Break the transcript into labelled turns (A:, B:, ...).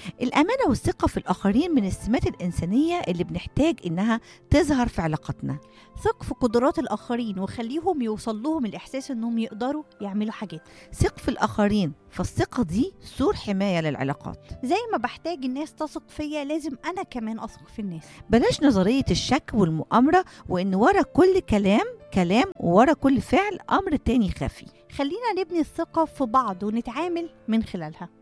A: الأمانة والثقة في الآخرين من السمات الإنسانية اللي بنحتاج إنها تظهر في علاقاتنا
B: ثق في قدرات الآخرين وخليهم يوصل لهم الإحساس إنهم يقدروا يعملوا حاجات
A: ثق في الآخرين فالثقة دي سور حماية للعلاقات
B: زي ما بحتاج الناس تثق فيا لازم أنا كمان أثق في الناس
A: بلاش نظرية الشك والمؤامرة وإن ورا كل كلام كلام وورا كل فعل أمر تاني خفي
B: خلينا نبني الثقة في بعض ونتعامل من خلالها